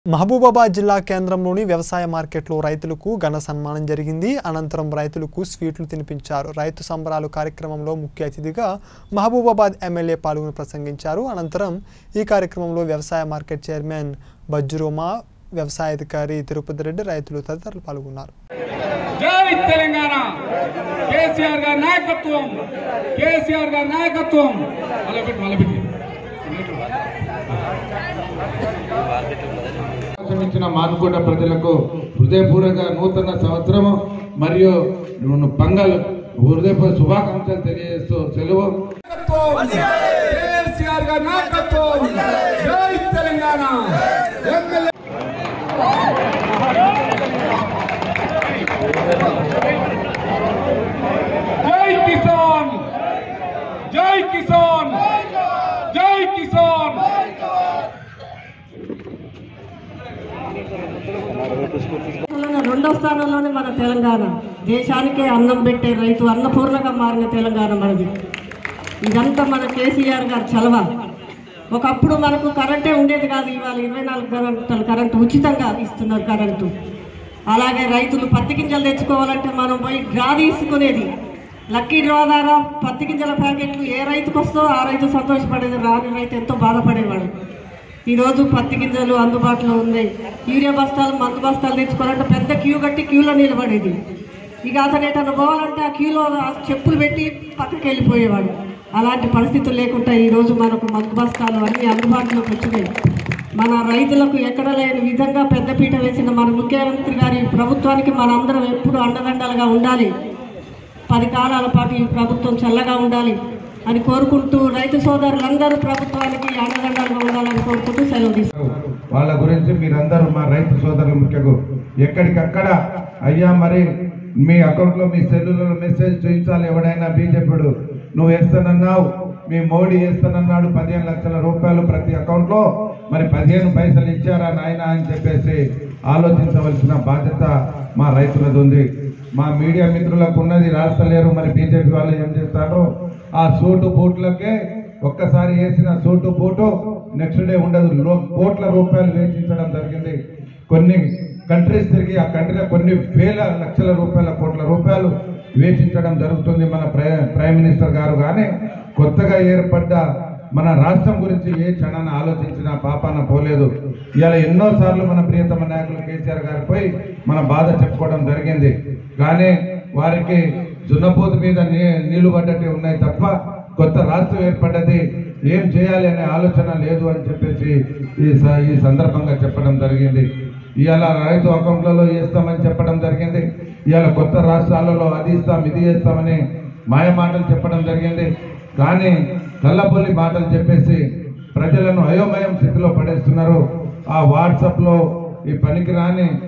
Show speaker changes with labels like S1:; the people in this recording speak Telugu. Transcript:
S1: మహబూబాబాద్ జిల్లా కేంద్రంలోని వ్యవసాయ మార్కెట్లో రైతులకు ఘన సన్మానం జరిగింది అనంతరం రైతులకు స్వీట్లు తినిపించారు రైతు సంబరాలు కార్యక్రమంలో ముఖ్య అతిథిగా మహబూబాబాద్ ఎమ్మెల్యే పాల్గొని ప్రసంగించారు అనంతరం ఈ కార్యక్రమంలో వ్యవసాయ మార్కెట్ చైర్మన్ బజ్జురోమా వ్యవసాయ అధికారి తిరుపతి రెడ్డి రైతులు తదితరులు పాల్గొన్నారు
S2: జై తెలంగాణ కేసీఆర్ గారి నాయకత్వం కేసీఆర్ గారి నాయకత్వం మలబెట్టి మలబెట్టి
S3: ఇచ్చిన మానుకోట ప్రజలకు హృదయపూర్వక నూతన సంవత్సరము మరియు పంగల్ హృదయపూర్వక శుభాకాంక్షలు తెలియజేస్తూ సెలవు
S2: కేసీఆర్ గారి నాయకత్వం జై తెలంగాణ ఎమ్మెల్యే జై కిసాన్ జై కిసాన్ జై కిసాన్
S4: తెలంగాణ రెండో స్థానంలోనే మన తెలంగాణ దేశానికే అన్నం పెట్టే రైతు అన్నపూర్ణగా మారిన తెలంగాణ మనది ఇదంతా మన కేసీఆర్ గారు చలవ ఒకప్పుడు మనకు కరెంటే ఉండేది కాదు ఇవాళ ఇరవై నాలుగు గంటలు కరెంటు ఉచితంగా ఇస్తున్నారు కరెంటు అలాగే రైతులు పత్తి గింజలు తెచ్చుకోవాలంటే మనం పోయి డ్రా తీసుకునేది లక్కీ డ్రా ద్వారా పత్తి గింజల ప్యాకెట్లు ఏ రైతుకు వస్తో ఆ రైతు సంతోషపడేది రాని రైతు ఎంతో బాధపడేవాడు ఈరోజు పత్తి గింజలు అందుబాటులో ఉన్నాయి యూరియా బస్తాలు మందు బస్తాలు తెచ్చుకోవాలంటే పెద్ద క్యూ కట్టి క్యూలో నిలబడేది ఇక అతను ఎటన్నా పోవాలంటే ఆ క్యూలో ఆ చెప్పులు పెట్టి పక్కకి వెళ్ళిపోయేవాడు అలాంటి పరిస్థితులు లేకుండా ఈరోజు మనకు మందు బస్తాలు అన్నీ అందుబాటులోకి వచ్చినాయి మన రైతులకు ఎక్కడ లేని విధంగా పెద్దపీట వేసిన మన ముఖ్యమంత్రి గారి ప్రభుత్వానికి మనందరం ఎప్పుడు అండదండలుగా ఉండాలి పది కాలాల పాటు ఈ ప్రభుత్వం చల్లగా ఉండాలి అని కోరుకుంటూ రైతు సోదరులందరూ ప్రభుత్వానికి అండదండలుగా ఉండాలని కోరుకుంటూ సెలవు తీసుకుంటారు
S3: వాళ్ళ గురించి మీరందరూ మా రైతు సోదరులు ముఖ్యకు ఎక్కడికక్కడ అయ్యా మరి మీ అకౌంట్లో మీ సెల్లులో మెసేజ్ చూపించాలి ఎవడైనా బీజేపీడు నువ్వు వేస్తానన్నావు మీ మోడీ వేస్తానన్నాడు పదిహేను లక్షల రూపాయలు ప్రతి అకౌంట్లో మరి పదిహేను పైసలు ఇచ్చారా నాయన అని చెప్పేసి ఆలోచించవలసిన బాధ్యత మా రైతులది ఉంది మా మీడియా మిత్రులకు ఉన్నది రాస్తలేరు మరి బీజేపీ వాళ్ళు ఏం చేస్తారు ఆ సూటు బూట్లకే ఒక్కసారి వేసిన సూటు బూటు నెక్స్ట్ డే ఉండదు లో- కోట్ల రూపాయలు వేచించడం జరిగింది కొన్ని కంట్రీస్ తిరిగి ఆ కంట్రీలో కొన్ని వేల లక్షల రూపాయల కోట్ల రూపాయలు వేచించడం జరుగుతుంది మన ప్ర- ప్రైమ్ మినిస్టర్ గారు కానీ కొత్తగా ఏర్పడ్డ మన రాష్ట్రం గురించి ఏ క్షణాన్ని ఆలోచించినా పాపాన పోలేదు ఇవాళ ఎన్నో సార్లు మన ప్రియతమ నాయకులు కేసీఆర్ గారు పోయి మన బాధ చెప్పుకోవడం జరిగింది కానీ వారికి జున్నపోతు మీద నీ- నీళ్లు పడ్డట్టే ఉన్నాయి తప్ప కొత్త రాష్ట్రం ఏర్పడ్డది ఏం చేయాలి అనే ఆలోచన లేదు అని చెప్పేసి ఈ స- ఈ సందర్భంగా చెప్పడం జరిగింది ఇవాళ రైతు అకౌంట్లలో వేస్తామని చెప్పడం జరిగింది ఇవాళ కొత్త రాష్ట్రాలలో అది ఇస్తాం ఇది చేస్తామని మాయ మాటలు చెప్పడం జరిగింది కానీ కళ్ళబొల్లి మాటలు చెప్పేసి ప్రజలను అయోమయం స్థితిలో పడేస్తున్నారు ఆ వాట్సాప్లో ఈ పనికిరాని